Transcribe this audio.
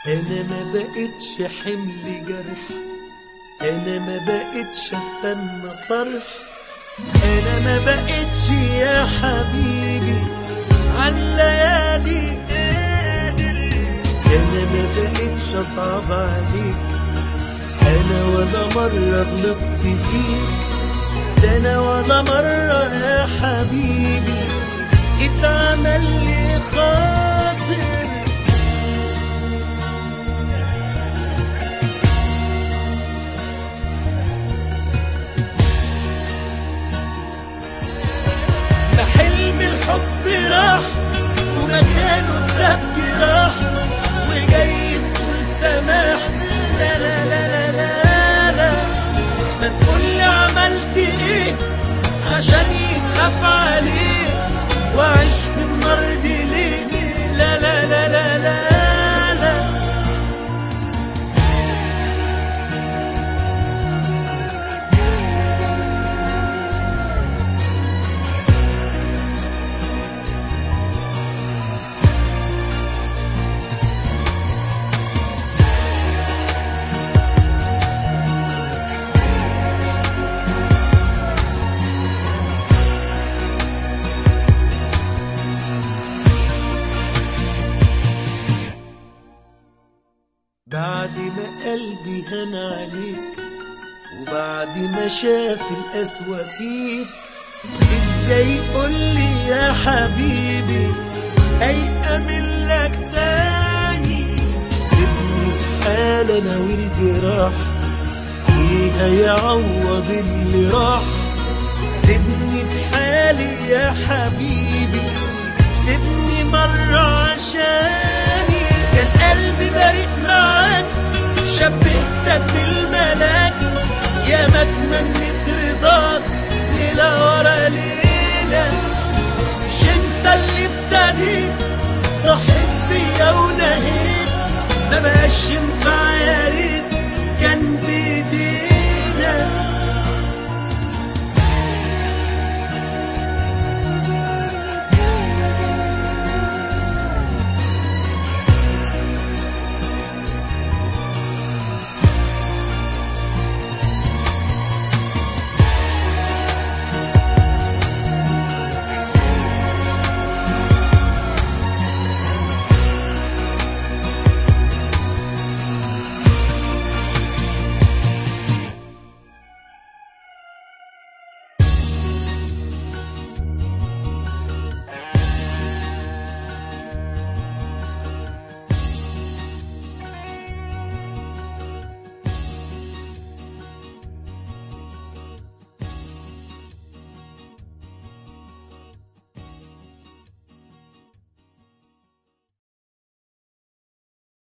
انا ما بقتش حمل جرح انا ما بقتش استنى فرح انا ما بقتش يا حبيبي عالليالي انا ما بقتش اصعب عليك انا ولا مرة غلطت فيك ده انا ولا مرة يا حبيبي اتعمل لي خاطر ما حلم الحب راح ومكانه سبت راح وجاي تقول سماح لا لا لا لا لا لا ما تقولي عملت ايه عشان يتخاف عليه واعيش في النار دي ليه لا لا لا لا لا لا بعد ما قلبي هان عليك وبعد ما شاف القسوة فيك ازاي قولي يا حبيبي ايأمن لك تاني سيبني في حال انا والجراح ايه هيعوض اللي راح سيبني في حالي يا حبيبي سيبني مرة عشاني كان قلبي بريء معاك شبهتك بالملاك يا ما اتمنيت رضاك